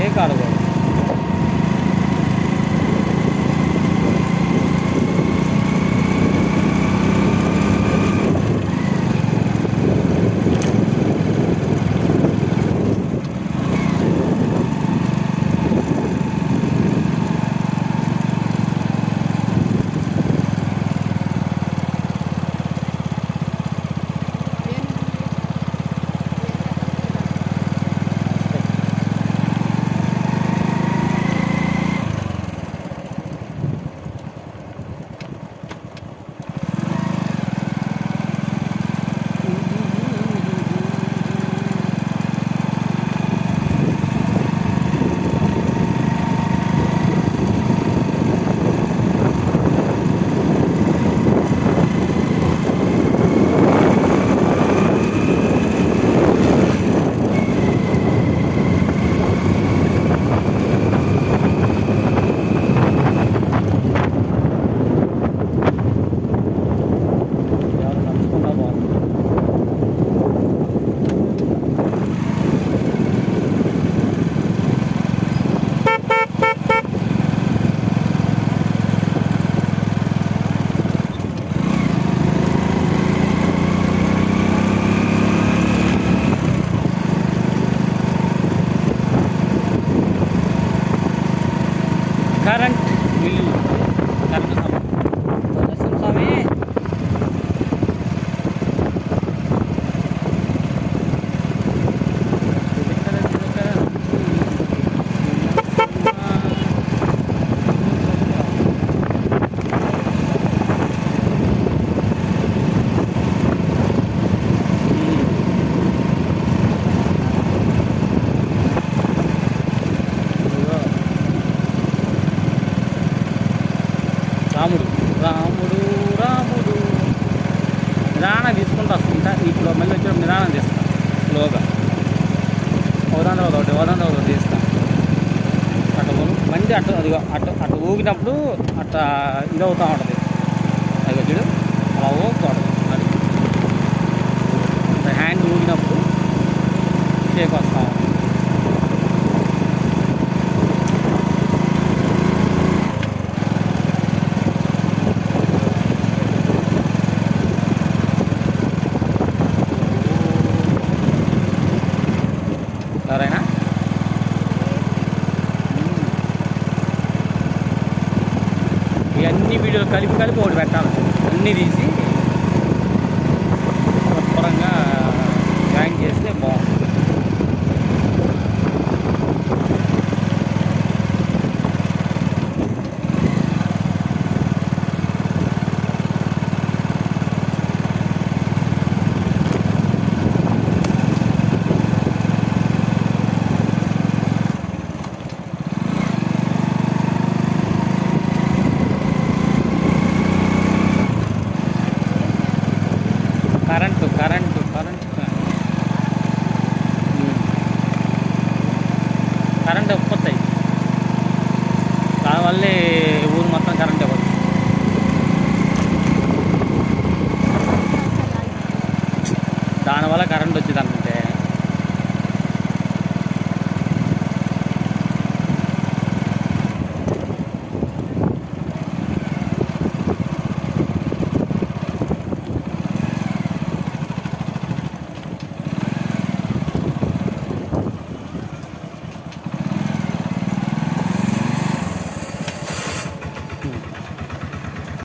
కాలకూడదు ఎవరు నడుచుకుంటా బాగుంది కరెంట్ బిల్లు కరెంట్ సమస్య స్వామి రాముడు రాముడు రాముడు నిదానం తీసుకుంటా వస్తుంటా ఇప్పుడు మళ్ళీ వచ్చినప్పుడు నిదానం తీస్తా స్లోగా ఒకదాని ఒకటి ఒకదాని ఒకటి తీస్తా అటు ఊ- బండి అటు అదిగో అటు అటు ఊగినప్పుడు అట్లా ఇదవుతూ ఉంటుంది అదిగో చూడు అలా ఊగుతాడు అది అంటే హ్యాండ్ ఊగినప్పుడు షేక్ వస్తా ఉంటుంది. ఎవరైనా ఇవన్నీ వీడియోలు కలిపి కలిపి ఒకటి పెట్టాలి అన్నీ తీసి శుభ్రంగా జాయిన్ చేస్తే బాగుంటుంది కరెంటు కరెంటు కరెంటు కరెంట్ ఉత్పత్తి అయ్యి దానివల్లే ఊరు మొత్తం కరెంట్ ఇవ్వదు దానివల్ల కరెంట్ వచ్చి